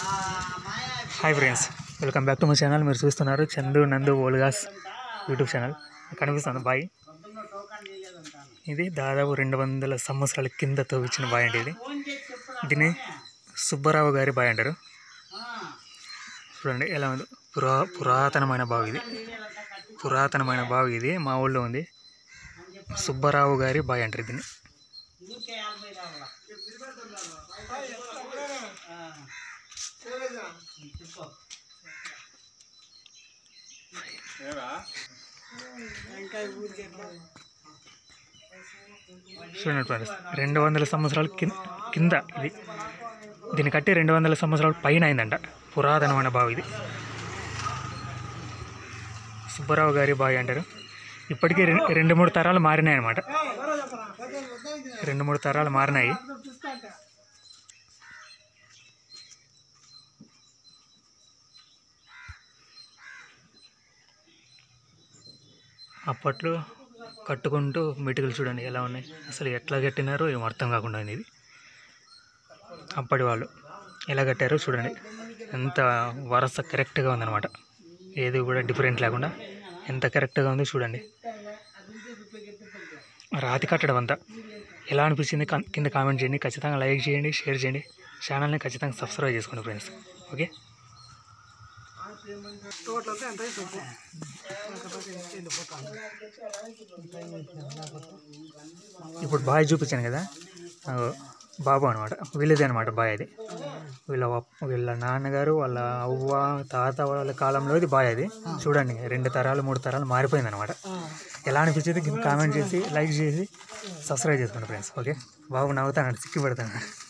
hi friends welcome back to my channel మీరు చూస్తున్నారు Chandu Nandu vlogs YouTube channel కనిపిస్తుంది బాయ్ ఇది దాదాపు రెండు వందల సంవత్సరాల కింద తవ్వించిన బాయ్ అండి ఇది దీన్ని సుబ్బారావు గారి బాయ్ అంటారు చూడండి ఎలా ఉంది పురా పురాతనమైన బావి ఇది పురాతనమైన బావి ఇది మా ఊళ్ళో ఉంది సుబ్బారావు గారి బాయ్ అంటారు దీన్ని చూడండి ఫ్రెండ్స్ రెండు వందల సంవత్సరాల కింద కింద ఇది దీన్ని కట్టి రెండు వందల సంవత్సరాల పైన అయిందంట పురాతనమైన బావి ఇది సుబ్బారావు గారి బావి అంటారు ఇప్పటికీ రెం- రెండు మూడు తరాలు మారినాయి అనమాట రెండు మూడు తరాలు మారినాయి అప్పట్లో కట్టుకుంటూ మెటుకులు చూడండి ఎలా ఉన్నాయి అసలు ఎట్లా కట్టినారో ఏం అర్థం కాకుండా ఉంది ఇది అప్పటి వాళ్ళు ఎలా కట్టారో చూడండి ఎంత వరస కరెక్ట్గా ఉందన్నమాట ఏది కూడా డిఫరెంట్ లేకుండా ఎంత కరెక్ట్గా ఉందో చూడండి రాతి కట్టడం అంతా ఎలా అనిపించింది కన్- కింద కామెంట్ చేయండి ఖచ్చితంగా లైక్ చేయండి షేర్ చేయండి ఛానల్ని ఖచ్చితంగా సబ్స్క్రైబ్ చేసుకోండి ఫ్రెండ్స్ ఓకే ఇప్పుడు బాయ్ చూపించాను కదా ఆ, బాబు అనమాట వీళ్ళదే అనమాట బాయ్ అది వీళ్ళ అప్- వీళ్ళ నాన్నగారు వాళ్ళ అవ్వ తాత వాళ్ళ కాలంలో ఇది బాయ్ అది చూడండి రెండు తరాలు మూడు తరాలు మారిపోయింది అనమాట ఎలా అనిపించింది కింద కామెంట్ చేసి లైక్ చేసి సబ్స్క్రైబ్ చేసుకోండి ఫ్రెండ్స్ ఓకే బాబు నవ్వుతాను సిక్కి పెడతాను